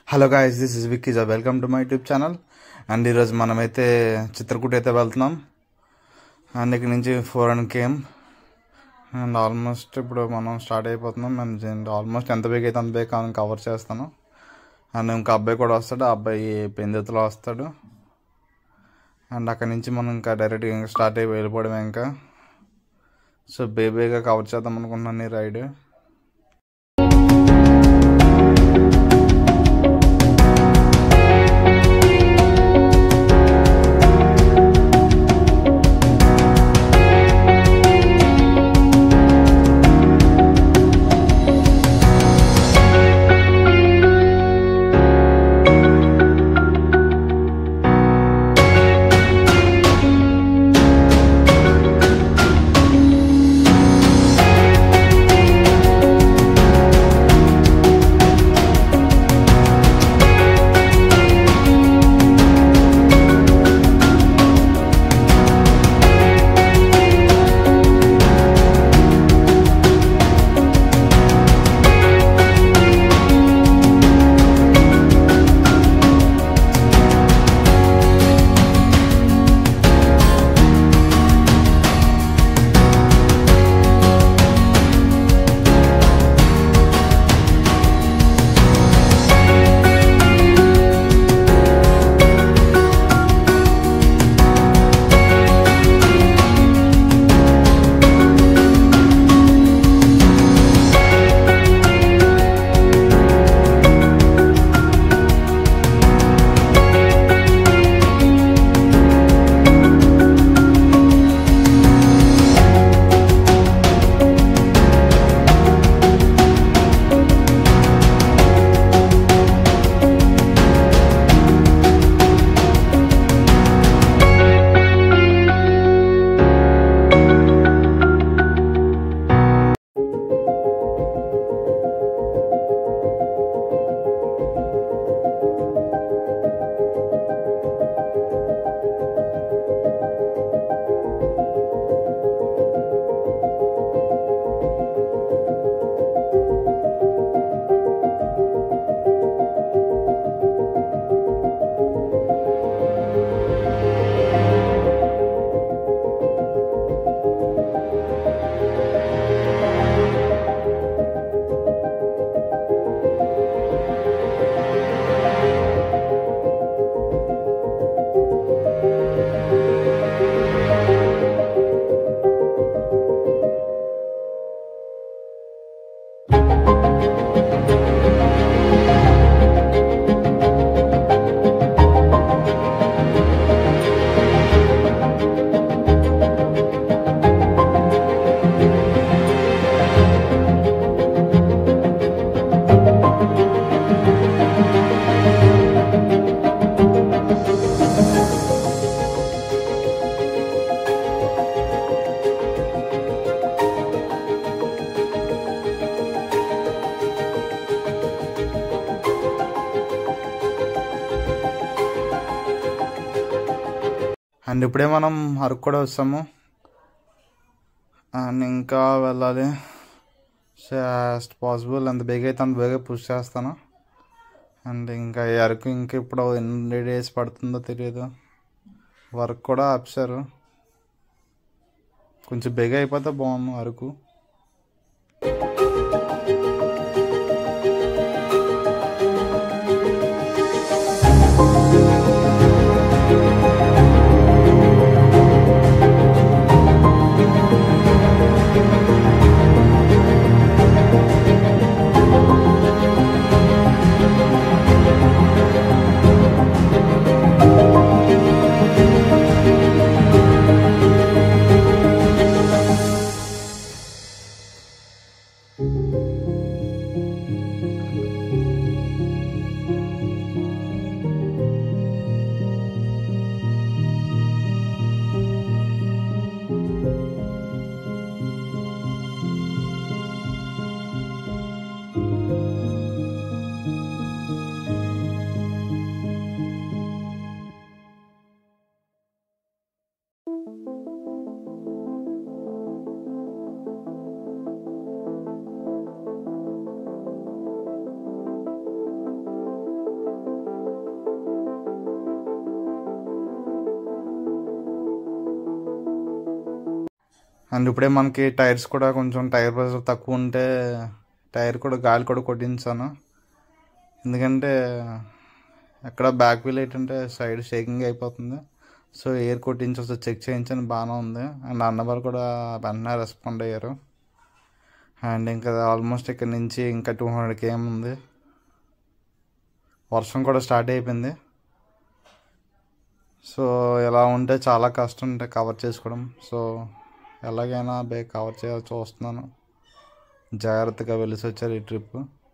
hello guys this is విక్కీజా welcome to my YouTube channel and ఈరోజు మనమైతే చిత్రకూట అయితే వెళ్తున్నాం అండ్ ఇక్కడ నుంచి four and came and almost ఇప్పుడు మనం స్టార్ట్ అయిపోతున్నాం అండ్ ఆల్మోస్ట్ ఎంత బేగ్ అయితే అంత బేగ్ కవర్ చేస్తాను అండ్ ఇంకో అబ్బాయి కూడా వస్తాడు ఆ అబ్బాయి పెందెత్తులో వస్తాడు అండ్ అక్కడి నుంచి మనం ఇంకా డైరెక్ట్గా ఇంకా స్టార్ట్ అయ్యి వెళ్ళిపోవడమే ఇంకా సో బేబీగా కవర్ చేద్దాం అనుకుంటున్నాను ఈ రైడ్ అండ్ ఇప్పుడే మనం అరకు కూడా వస్తాము అండ్ ఇంకా వెళ్ళాలి ఫాస్ట్ పాసిబుల్ అంత బేగ అయితే అంత బేగా పుష్ చేస్తాను అండ్ ఇంకా ఈ అరకు ఇంక ఇప్పుడు ఎన్ని డేస్ పడుతుందో తెలియదు వర్క్ కూడా ఆప్సారు కొంచెం బేగ అయిపోతే బాగుంది అరకు అండ్ ఇప్పుడే మనకి టైర్స్ కూడా కొంచెం టైర్ ప్రెషర్ తక్కువ ఉంటే టైర్ కూడా గాలి కూడా కొట్టించాను ఎందుకంటే ఎక్కడ బ్యాక్ వీల్ ఏంటంటే సైడ్ షేకింగ్ అయిపోతుంది సో ఎయిర్ కొట్టించి ఒకసారి చెక్ చేయించని బాగానే ఉంది అండ్ అన్నవారు కూడా వెంటనే రెస్పాండ్ అయ్యారు అండ్ ఇంకా ఆల్మోస్ట్ ఇక్కడ నుంచి ఇంకా టూ హండ్రెడ్ కేఎం ఉంది వర్షం కూడా స్టార్ట్ అయిపోయింది సో ఇలా ఉంటే చాలా కష్టం ఉంటాయి కవర్ చేసుకోవడం సో ఎలాగైనా బే కవర్ చేయాలి చూస్తున్నాను జాగ్రత్తగా వెళ్ళి వచ్చారు ఈ ట్రిప్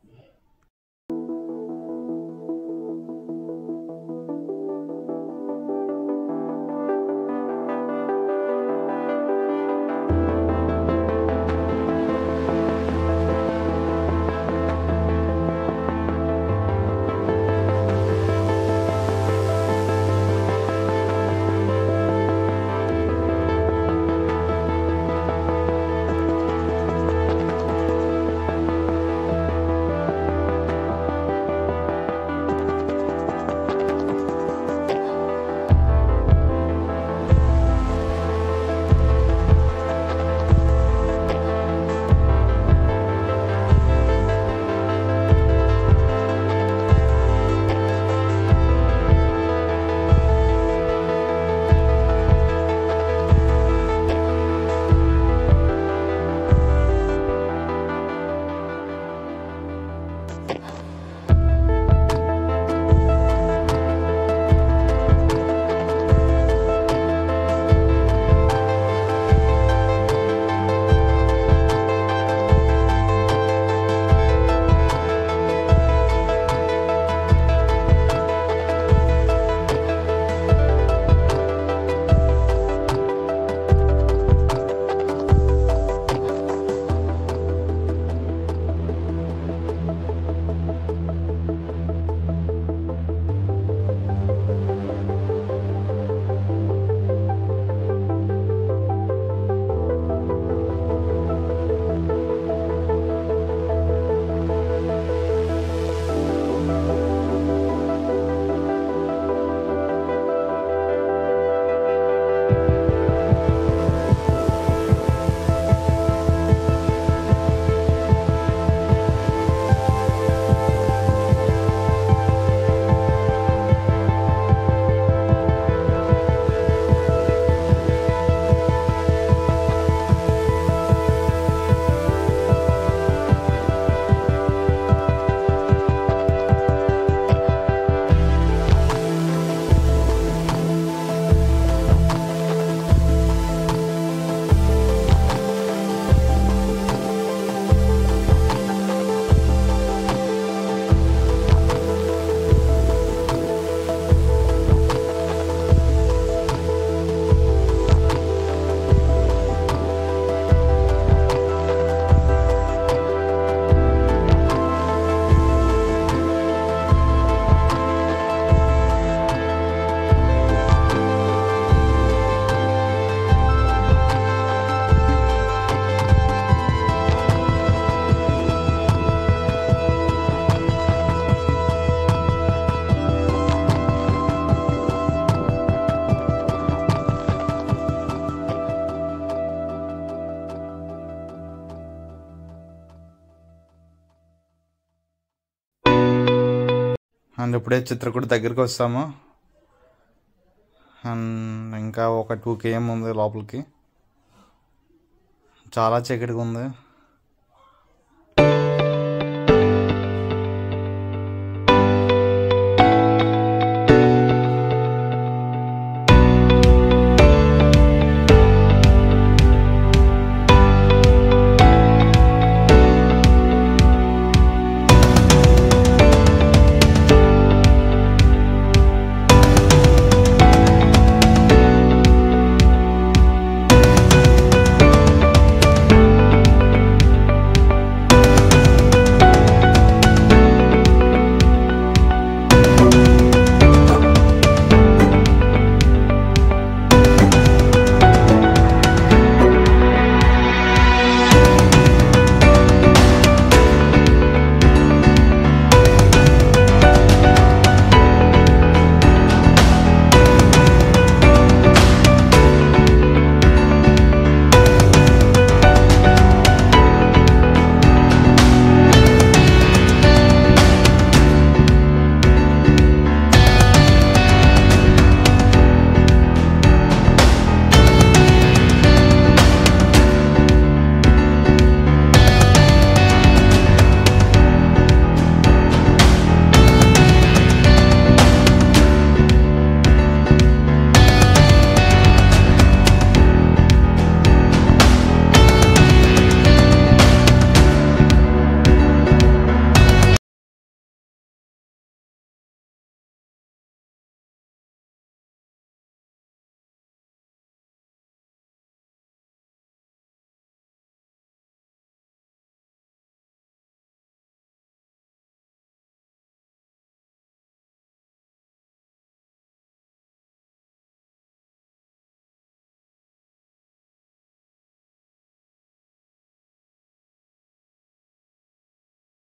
అండ్ ఇప్పుడే చిత్రకూట దగ్గరికి వస్తాము అండ్ ఇంకా ఒక టూ కేఎం ఉంది లోపలికి చాలా చీకటిగా ఉంది